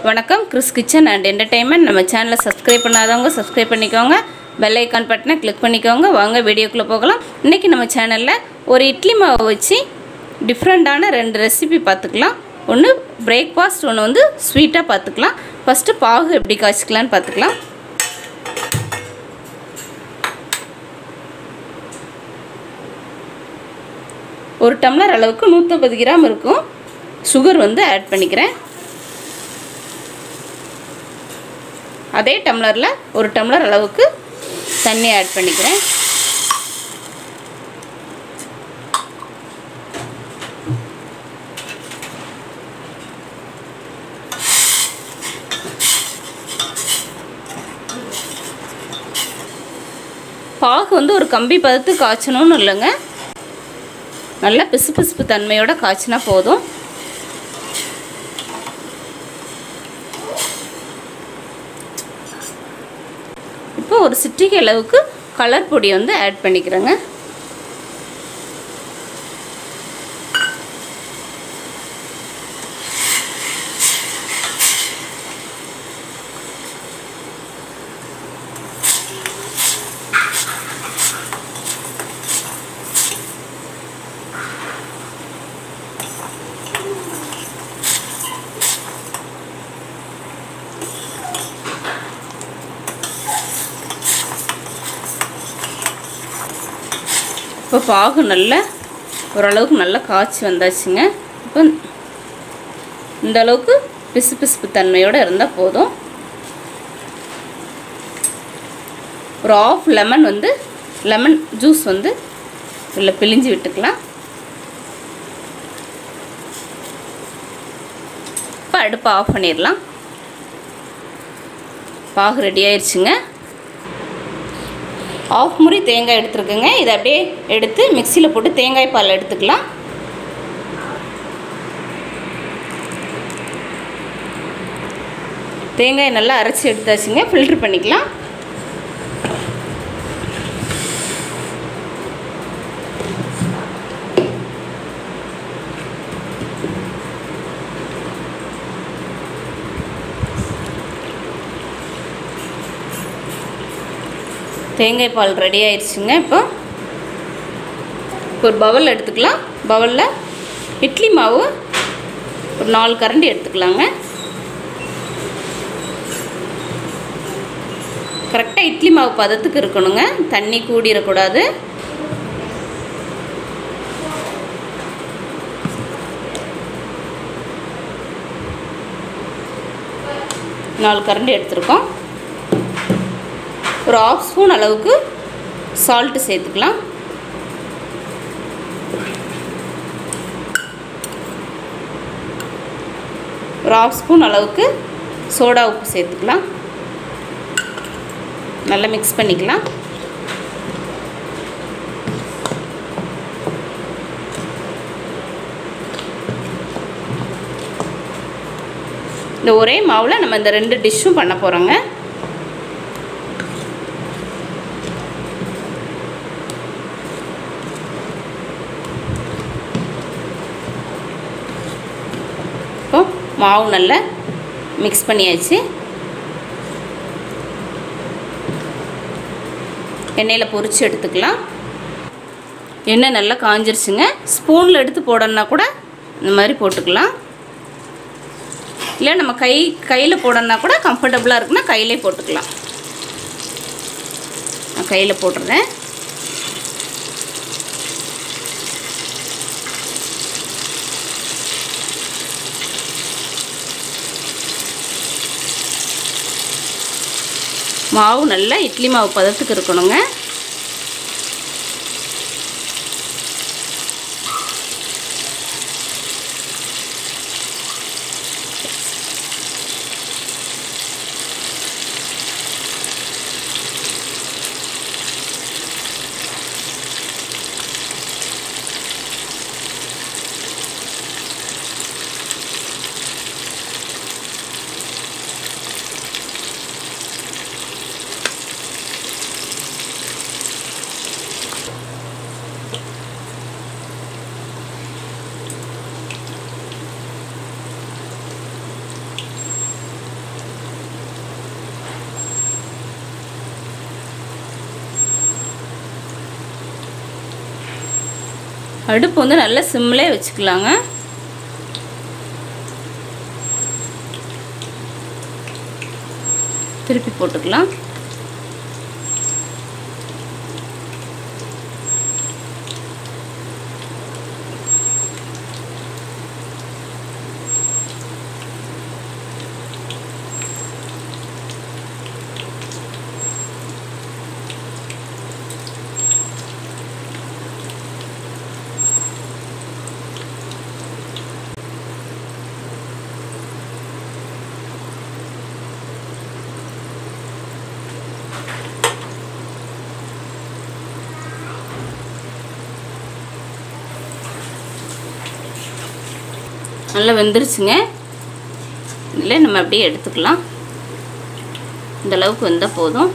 வணக்கம் Chris kitchen and entertainment நம்ம சேனலை சப்ஸ்கிரைப் பண்ணாதவங்க சப்ஸ்கிரைப் பண்ணிக்கோங்க பெல் ஐக்கான் பட்டனை கிளிக் பண்ணிக்கோங்க வாங்க வீடியோக்குள்ளே போகலாம் இன்றைக்கி நம்ம சேனலில் ஒரு இட்லி மாவை வச்சு டிஃப்ரெண்ட்டான ரெண்டு ரெசிபி பார்த்துக்கலாம் ஒன்று பிரேக்ஃபாஸ்ட் ஒன்று வந்து ஸ்வீட்டாக பார்த்துக்கலாம் ஃபஸ்ட்டு பாகு எப்படி காய்ச்சிக்கலான்னு பார்த்துக்கலாம் ஒரு டம்ளர் அளவுக்கு நூற்றம்பது கிராம் இருக்கும் சுகர் வந்து ஆட் பண்ணிக்கிறேன் அதே டம்ளரில் ஒரு டம்ளர் அளவுக்கு தண்ணி ஆட் பண்ணிக்கிறேன் பாகு வந்து ஒரு கம்பி பதத்து காய்ச்சணும்னு இல்லைங்க நல்லா பிசு பிசுப்பு தன்மையோட காய்ச்சினா போதும் இப்போ ஒரு சிட்டிகை அளவுக்கு கலர் பொடி வந்து ஆட் பண்ணிக்கிறேங்க இப்போ பாகு நல்லா ஓரளவுக்கு நல்லா காய்ச்சி வந்தாச்சுங்க இப்போ இந்த அளவுக்கு பிசு பிசுப்பு தன்மையோடு இருந்தால் போதும் ஒரு ஆஃப் லெமன் வந்து லெமன் ஜூஸ் வந்து இதில் பிழிஞ்சு விட்டுக்கலாம் இப்போ அடுப்பை ஆஃப் பண்ணிடலாம் பாகு ரெடி ஆயிடுச்சுங்க ஆஃப் முறி தேங்காய் எடுத்துருக்குங்க இதை அப்படியே எடுத்து மிக்சியில் போட்டு தேங்காய் பால் எடுத்துக்கலாம் தேங்காய் நல்லா அரைச்சி எடுத்தாச்சுங்க ஃபில்ட்ரு பண்ணிக்கலாம் தேங்காய் பால் ரெடி ஆயிடுச்சுங்க இப்போ ஒரு பவுல் எடுத்துக்கலாம் பவுலில் இட்லி மாவு ஒரு நாலு கரண்டி எடுத்துக்கலாங்க கரெக்டாக இட்லி மாவு பதத்துக்கு இருக்கணுங்க தண்ணி கூடிடக்கூடாது நாலு கரண்டி எடுத்துருக்கோம் ஒரு ஆஃப் ஸ்பூன் அளவுக்கு சால்ட்டு சேர்த்துக்கலாம் ஒரு ஆஃப் ஸ்பூன் அளவுக்கு சோடா உப்பு சேர்த்துக்கலாம் நல்லா மிக்ஸ் பண்ணிக்கலாம் இந்த ஒரே மாவில் நம்ம இந்த ரெண்டு டிஷ்ஷும் பண்ண போகிறோங்க இப்போ மாவு நல்லா மிக்ஸ் பண்ணியாச்சு எண்ணெயில் பொரித்து எடுத்துக்கலாம் எண்ணெய் நல்லா காஞ்சிருச்சுங்க ஸ்பூனில் எடுத்து போடணுன்னா கூட இந்த மாதிரி போட்டுக்கலாம் இல்லை நம்ம கை கையில் போடணுன்னா கூட கம்ஃபர்டபுளாக இருக்குன்னா கையிலே போட்டுக்கலாம் நான் கையில் போட்டுறேன் மாவு நல்லா இட்லி மாவு பதத்துக்கு இருக்கணுங்க அடுப்பு வந்து நல்ல சிம்லே வச்சுக்கலாங்க திருப்பி போட்டுக்கலாம் நல்லா வெந்துருச்சுங்க இதில் நம்ம அப்படியே எடுத்துக்கலாம் இந்த அளவுக்கு வந்தால் போதும்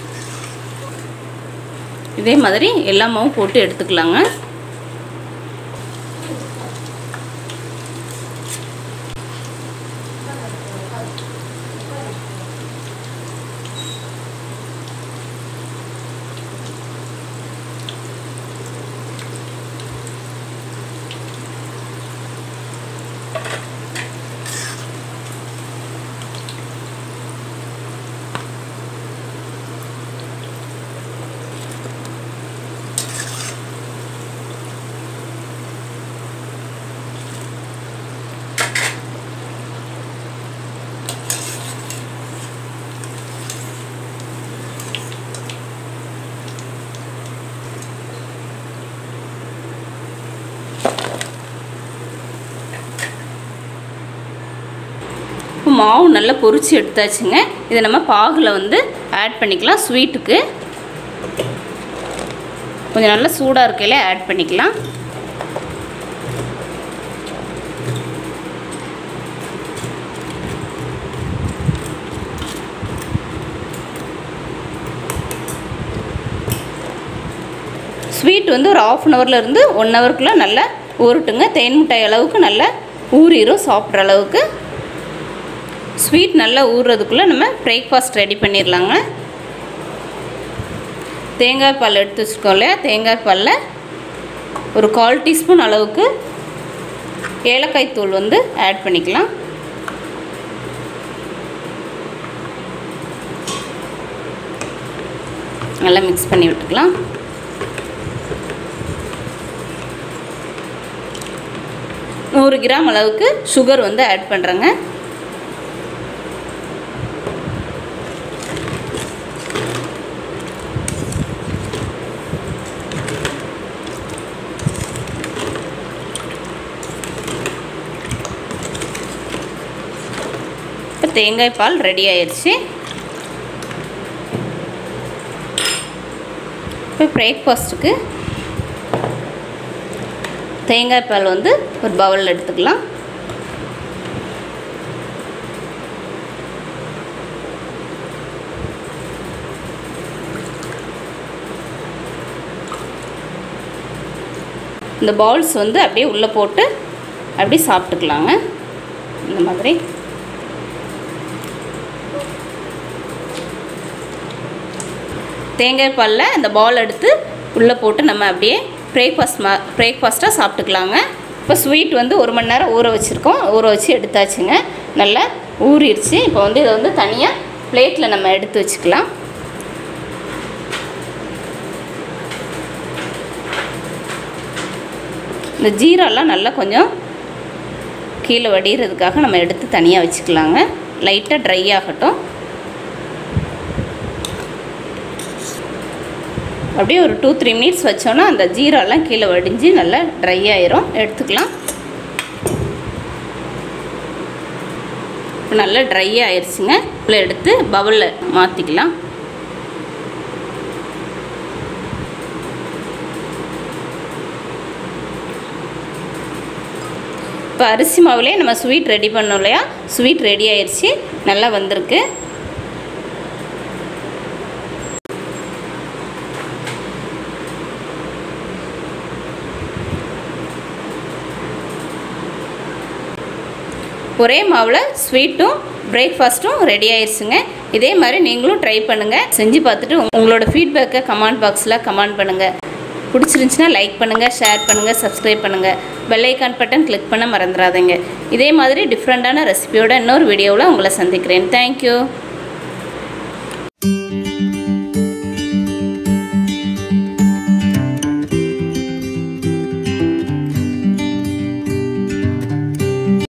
இதே மாதிரி எல்லா மாவும் போட்டு எடுத்துக்கலாங்க இப்போ மாவு நல்லா பொரிச்சு எடுத்தாச்சுங்க இதை நம்ம பாகில் வந்து ஆட் பண்ணிக்கலாம் ஸ்வீட்டுக்கு கொஞ்சம் நல்லா சூடாக இருக்கையில ஆட் பண்ணிக்கலாம் ஸ்வீட் வந்து ஒரு ஆஃப் அன் ஹவர்லேருந்து ஒன் ஹவருக்குள்ளே நல்லா ஊறட்டுங்க தேன் மிட்டாய் அளவுக்கு நல்லா ஊறிடும் சாப்பிட்ற அளவுக்கு ஸ்வீட் நல்லா ஊறுறதுக்குள்ளே நம்ம பிரேக்ஃபாஸ்ட் ரெடி பண்ணிடலாங்க தேங்காய் பால் எடுத்து வச்சுருக்கோம் இல்லையா தேங்காய் பாலில் ஒரு கால் டீஸ்பூன் அளவுக்கு ஏலக்காய் தூள் வந்து ஆட் பண்ணிக்கலாம் நல்லா மிக்ஸ் பண்ணி விட்டுக்கலாம் நூறு கிராம் அளவுக்கு சுகர் வந்து ஆட் பண்ணுறேங்க இப்போ தேங்காய் பால் ரெடி ஆயிடுச்சு இப்போ பிரேக்ஃபாஸ்ட்டுக்கு தேங்காய் பால் வந்து ஒரு பவுலில் எடுத்துக்கலாம் இந்த பவுல்ஸ் வந்து அப்படியே உள்ளே போட்டு அப்படியே சாப்பிட்டுக்கலாங்க இந்த மாதிரி தேங்காய் பாலில் இந்த பால் எடுத்து உள்ளே போட்டு நம்ம அப்படியே பிரேக்ஃபாஸ்ட் மா பிரேக்ஃபாஸ்ட்டாக சாப்பிட்டுக்கலாங்க இப்போ ஸ்வீட் வந்து ஒரு மணி நேரம் ஊற வச்சுருக்கோம் ஊற வச்சு எடுத்தாச்சுங்க நல்லா ஊறிடுச்சு இப்போ வந்து இதை வந்து தனியாக பிளேட்டில் நம்ம எடுத்து வச்சுக்கலாம் இந்த ஜீராலாம் நல்லா கொஞ்சம் கீழே வடிகிறதுக்காக நம்ம எடுத்து தனியாக வச்சுக்கலாங்க லைட்டாக ட்ரை ஆகட்டும் அப்படியே ஒரு டூ த்ரீ மினிட்ஸ் வச்சோன்னா அந்த ஜீராலாம் கீழே வடிஞ்சு நல்லா ட்ரை ஆயிரும் எடுத்துக்கலாம் இப்போ நல்லா ட்ரை ஆயிடுச்சுங்க இவ்வளோ எடுத்து பவுலில் மாற்றிக்கலாம் இப்போ அரிசி மாவுலேயே நம்ம ஸ்வீட் ரெடி பண்ணோம் இல்லையா ஸ்வீட் ரெடி ஆயிடுச்சு நல்லா வந்திருக்கு ஒரே மாவில் ஸ்வீட்டும் பிரேக்ஃபாஸ்ட்டும் ரெடி ஆயிடுச்சுங்க இதே மாதிரி நீங்களும் ட்ரை பண்ணுங்கள் செஞ்சு பார்த்துட்டு உங்களோட ஃபீட்பேக்கை கமெண்ட் பாக்ஸில் கமெண்ட் பண்ணுங்கள் பிடிச்சிருந்துச்சின்னா லைக் பண்ணுங்கள் ஷேர் பண்ணுங்கள் சப்ஸ்கிரைப் பண்ணுங்கள் பெல் ஐக்கான் பட்டன் கிளிக் பண்ண மறந்துடாதீங்க இதே மாதிரி டிஃப்ரெண்ட்டான ரெசிபியோட இன்னொரு வீடியோவில் உங்களை சந்திக்கிறேன் தேங்க்யூ